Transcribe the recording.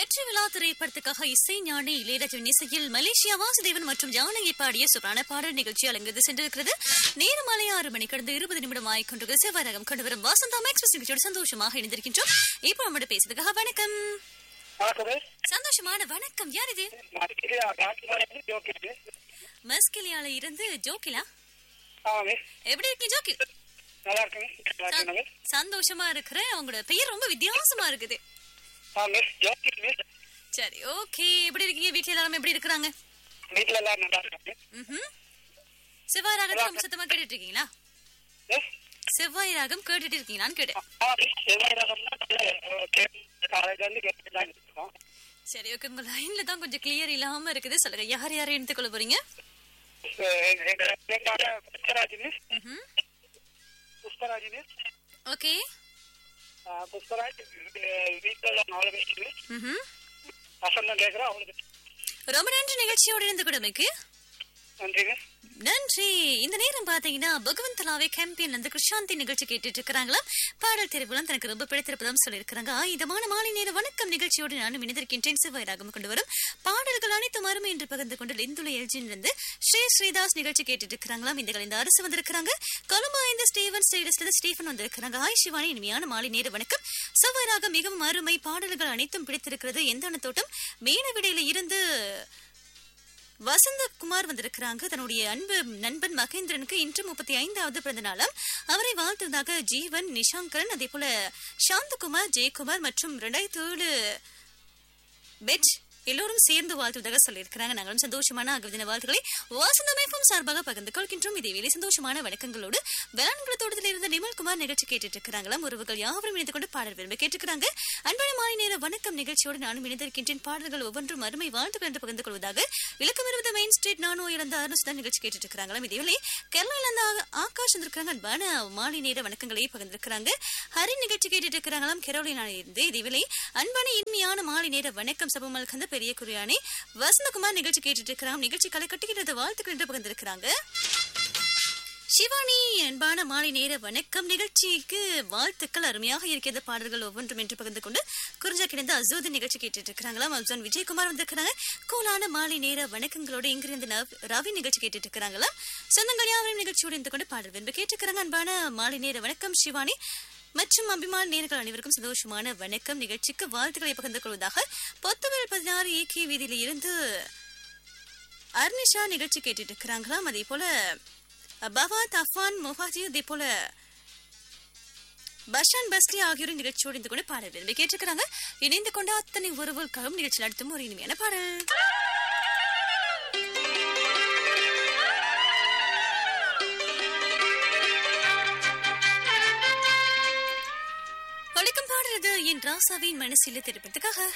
வெற்றி விழா திரைப்படத்துக்காக இசை ஞானி இளையராஜன் இசையில் மலேசியா வாசுதேவன் மற்றும் ஜானகி பாடிய சுப்ரான பாடல் நிகழ்ச்சி அலங்கரித்து சென்றிருக்கிறது நேரம் மாலை ஆறு மணி கடந்து இருபது நிமிடம் ஆய்கொண்டிருக்கிற செவ்வாயகம் கொண்டு வரும் வசந்தா எக்ஸ்பிரஸ் நிகழ்ச்சியோடு சந்தோஷமாக இணைந்திருக்கின்றோம் இப்போ நம்மகிட்ட பேசுறதுக்காக வணக்கம் வணக்கம் சந்தோஷமான வணக்கம் யார் இது இது ராஜ்குமார் ஜோக்கிட்டு மஸ்கிலியால இருந்து ஜோக்கிலா ஆமாங்க எப்படி இருக்கீங்க ஜோக்கில் நல்லா இருக்குங்க நல்லா இருக்குங்க சந்தோஷமா இருக்கிறேன் உங்களோட பெயர் ரொம்ப வித்தியாசமா இருக்குது ஆ மிஸ் ஜோக்கிட் மிஸ் சரி ஓகே எப்படி இருக்கீங்க வீட்ல எல்லாரும் எப்படி இருக்கிறாங்க வீட்டில் எல்லாரும் நல்லா இருக்காங்க ம்ஹும். செவ்வாய் ராகத்தை ரொம்ப சத்தமா கேட்டுட்டு இருக்கீங்களா எஸ் செவ்வாய் ராகம் கேட்டுட்டு இருக்கீங்களான்னு கேட்டேன் ஆ மிஸ் செவ்வாய்க்கிழமை காலேஜ்லேருந்து கேட்டு தான் இருக்கோம் சரி ஓகே உங்க லைன்ல தான் கொஞ்சம் கிளியர் இல்லாம இருக்குது சொல்லுங்க யார் யாரை எடுத்துக்கொள்ள போறீங்க எங்களோட புஷ்பராஜ் மிஸ் ம்ஹும். புஷ்பராஜ் மிஸ் ஓகே புஷ்பராஜ் வீட்டில் நாலு மிஸ் மிஸ் ம்ஹும். வசந்தம் கேட்குறோம் அவங்களுக்கு ரொம்ப நன்றி நிகழ்ச்சியோட இருந்து கொடுமைக்கு நன்றி மிஸ் நன்றி இந்த நேரம் பாத்தீங்கன்னா பகவந்தலாவே கேம்பியன்ல இருந்து கிருஷாந்தி நிகழ்ச்சி கேட்டுட்டு இருக்கிறாங்களா பாடல் தெரிவுலாம் தனக்கு ரொம்ப பிடித்திருப்பதாம் சொல்லியிருக்கிறாங்க இதமான மாலை நேர வணக்கம் நிகழ்ச்சியோடு நானும் இணைந்திருக்கின்றேன் சிவாயிராகம் கொண்டு வரும் பாடல்கள் அனைத்தும் அருமை என்று பகிர்ந்து கொண்டு லிந்துளை எல்ஜின் இருந்து ஸ்ரீ ஸ்ரீதாஸ் நிகழ்ச்சி கேட்டுட்டு இருக்கிறாங்களாம் இந்த இந்த அரசு வந்திருக்கிறாங்க கொலம்பா இந்த ஸ்டீவன் ஸ்டேடஸ்ல ஸ்டீஃபன் வந்திருக்கிறாங்க ஹாய் சிவானி இனிமையான மாலை நேர வணக்கம் சிவாயிராக மிகவும் அருமை பாடல்கள் அனைத்தும் பிடித்திருக்கிறது எந்த தோட்டம் மீனவிடையில இருந்து வசந்தகுமார் வந்திருக்கிறாங்க தன்னுடைய அன்பு நண்பன் மகேந்திரனுக்கு இன்று முப்பத்தி ஐந்தாவது பிறந்த நாளாம் அவரை வாழ்த்துவதாக ஜீவன் நிஷாங்கரன் அதே போல சாந்தகுமார் ஜெயக்குமார் மற்றும் ரெண்டாயிரத்தி ஏழு பெட் எல்லோரும் சேர்ந்து வாழ்த்துவதாக சொல்லியிருக்கிறாங்க நாங்களும் சந்தோஷமான அகதின வாழ்த்துக்களை வாசந்தமைப்பும் சார்பாக பகிர்ந்து கொள்கின்றோம் இதேவேளை சந்தோஷமான வணக்கங்களோடு வேளாண்குள தோட்டத்தில் இருந்த நிமல்குமார் நிகழ்ச்சி கேட்டுட்டு இருக்கிறாங்களாம் உறவுகள் யாவரும் இணைந்து கொண்டு பாடல் விரும்ப கேட்டுக்கிறாங்க அன்பான மாலை நேர வணக்கம் நிகழ்ச்சியோடு நானும் இணைந்திருக்கின்றேன் பாடல்கள் ஒவ்வொன்றும் அருமை வாழ்த்துக்கள் என்று பகிர்ந்து கொள்வதாக விளக்கம் இருந்த மெயின் ஸ்ட்ரீட் நானோ இழந்த அருசுதான் நிகழ்ச்சி கேட்டுட்டு இருக்கிறாங்களாம் இதேவேளை கேரளால இருந்து ஆ- ஆகாஷ் வந்திருக்கிறாங்க அன்பான மாலை நேர வணக்கங்களை பகிர்ந்திருக்கிறாங்க ஹரி நிகழ்ச்சி கேட்டுட்டு இருக்கிறாங்களாம் கெரோலினா இருந்து இதேவேளை அன்பான இனிமையான மாலை நேர வணக்கம் சபமல் கந்த பெரிய குரியானி வசந்தகுமார் நிகழ்ச்சி கேட்டுட்டு இருக்கிறாங்க நிகழ்ச்சி களை கட்டுகிறது வாழ்த்துக்கள் என்று பகிர்ந்திருக்கிறாங்க சிவானி அன்பான மாலை நேர வணக்கம் நிகழ்ச்சிக்கு வாழ்த்துக்கள் அருமையாக இருக்கிறது பாடல்கள் ஒவ்வொன்றும் என்று பகிர்ந்து கொண்டு குறிஞ்சா கிடந்த அசூதி நிகழ்ச்சி கேட்டுட்டு இருக்கிறாங்களாம் அப்சான் விஜயகுமார் வந்திருக்கிறாங்க கூலான மாலை நேர வணக்கங்களோடு இங்கிருந்து நவ்- ரவி நிகழ்ச்சி கேட்டுட்டு இருக்கிறாங்களாம் சொந்தங்கள் யாவரையும் நிகழ்ச்சியோடு இருந்து கொண்டு பாடல் வென்று கேட்டுக்கிறாங்க அன்பான மாலை நேர வணக்கம் சிவானி மற்றும் அபிமான நேர்கள் அனைவருக்கும் சந்தோஷமான வணக்கம் நிகழ்ச்சிக்கு வாழ்த்துக்களை பகிர்ந்து கொள்வதாக பொத்துவல் பதினாறு ஏகே வீதியில இருந்து அர்னிஷா நிகழ்ச்சி கேட்டுட்டு இருக்கிறாங்களாம் அதே போல பவாத் அஃபான் முஹாஜி அதே போல பஷான் பஸ்லி ஆகியோரும் நிகழ்ச்சியோடு இருந்து கொண்டு பாடல் விரும்பி கேட்டிருக்கிறாங்க இணைந்து கொண்டு அத்தனை உறவுகளுக்காகவும் நிகழ்ச்சி நடத்தும் ஒரு இனிமையான பாடல் ஒழிக்கும் பாடுறது என் ராசாவின் மனசில் திருப்பத்துக்காக